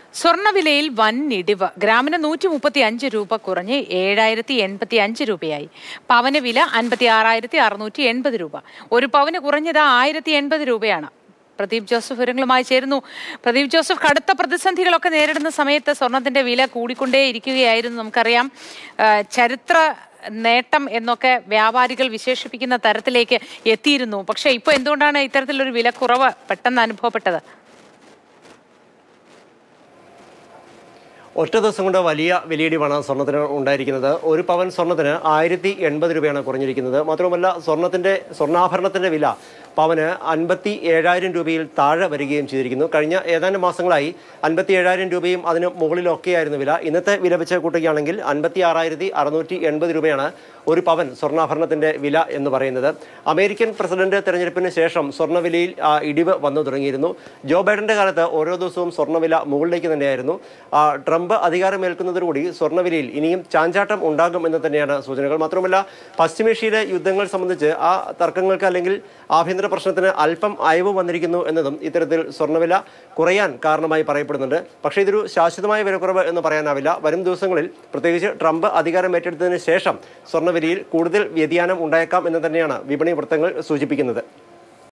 സ്വർണ്ണവിലയിൽ വൻ ഇടിവ് ഗ്രാമിന് നൂറ്റി മുപ്പത്തി അഞ്ച് രൂപ കുറഞ്ഞ് ഏഴായിരത്തി എൺപത്തി അഞ്ച് രൂപയായി പവന് വില അൻപത്തി ആറായിരത്തി അറുന്നൂറ്റി എൺപത് രൂപ ഒരു പവന് കുറഞ്ഞത് ആയിരത്തി എൺപത് രൂപയാണ് പ്രദീപ് ജോസഫ് വിവരങ്ങളുമായി ചേരുന്നു പ്രദീപ് ജോസഫ് കടുത്ത പ്രതിസന്ധികളൊക്കെ നേരിടുന്ന സമയത്ത് സ്വർണത്തിന്റെ വില കൂടിക്കൊണ്ടേ ഇരിക്കുകയായിരുന്നു നമുക്കറിയാം ആ, ചരിത്ര നേട്ടം എന്നൊക്കെ വ്യാപാരികൾ വിശേഷിപ്പിക്കുന്ന തരത്തിലേക്ക് എത്തിയിരുന്നു പക്ഷേ ഇപ്പോൾ എന്തുകൊണ്ടാണ് ഇത്തരത്തിലൊരു വില കുറവ് പെട്ടെന്ന് അനുഭവപ്പെട്ടത് ഒറ്റ ദിവസം കൊണ്ട് വലിയ വിലയിടിവാണ് സ്വർണ്ണത്തിന് ഉണ്ടായിരിക്കുന്നത് ഒരു പവൻ സ്വർണ്ണത്തിന് ആയിരത്തി എൺപത് രൂപയാണ് കുറഞ്ഞിരിക്കുന്നത് മാത്രമല്ല സ്വർണ്ണത്തിൻ്റെ സ്വർണ്ണാഭരണത്തിൻ്റെ വില പവന് അൻപത്തി ഏഴായിരം രൂപയിൽ താഴെ വരികയും ചെയ്തിരിക്കുന്നു കഴിഞ്ഞ ഏതാനും മാസങ്ങളായി അൻപത്തി ഏഴായിരം രൂപയും അതിന് മുകളിലൊക്കെയായിരുന്നു വില ഇന്നത്തെ വില വെച്ച് കൂട്ടുകയാണെങ്കിൽ അൻപത്തി ആറായിരത്തി അറുന്നൂറ്റി എൺപത് രൂപയാണ് ഒരു പവൻ സ്വർണ്ണാഭരണത്തിൻ്റെ വില എന്ന് പറയുന്നത് അമേരിക്കൻ പ്രസിഡന്റ് തെരഞ്ഞെടുപ്പിന് ശേഷം സ്വർണ്ണവിലയിൽ ആ, ഇടിവ് വന്നു തുടങ്ങിയിരുന്നു ജോ ബൈഡന്റെ കാലത്ത് ഓരോ ദിവസവും സ്വർണ്ണവില മുകളിലേക്ക് തന്നെയായിരുന്നു ആ, ട്രംപ് അധികാരമേൽക്കുന്നതോടുകൂടി സ്വർണ്ണവിലയിൽ ഇനിയും ചാഞ്ചാട്ടം ഉണ്ടാകും എന്ന് തന്നെയാണ് സൂചനകൾ മാത്രമല്ല പശ്ചിമേഷ്യയിലെ യുദ്ധങ്ങൾ സംബന്ധിച്ച് ആ തർക്കങ്ങൾക്ക് അല്ലെങ്കിൽ ആഭ്യന്തര പ്രശ്നത്തിന് അല്പം അയവ് വന്നിരിക്കുന്നു എന്നതും ഇത്തരത്തിൽ സ്വർണ്ണവില കുറയാൻ കാരണമായി പറയപ്പെടുന്നുണ്ട് പക്ഷേ ഇതൊരു ശാശ്വതമായ വിലക്കുറവ് എന്ന് പറയാനാവില്ല വരും ദിവസങ്ങളിൽ പ്രത്യേകിച്ച് ട്രംപ് അധികാരം ഏറ്റെടുത്തതിന് ശേഷം സ്വർണ്ണവിലയിൽ കൂടുതൽ വ്യതിയാനം ഉണ്ടായേക്കാം എന്ന് തന്നെയാണ് വിപണി വൃത്തങ്ങൾ സൂചിപ്പിക്കുന്നത്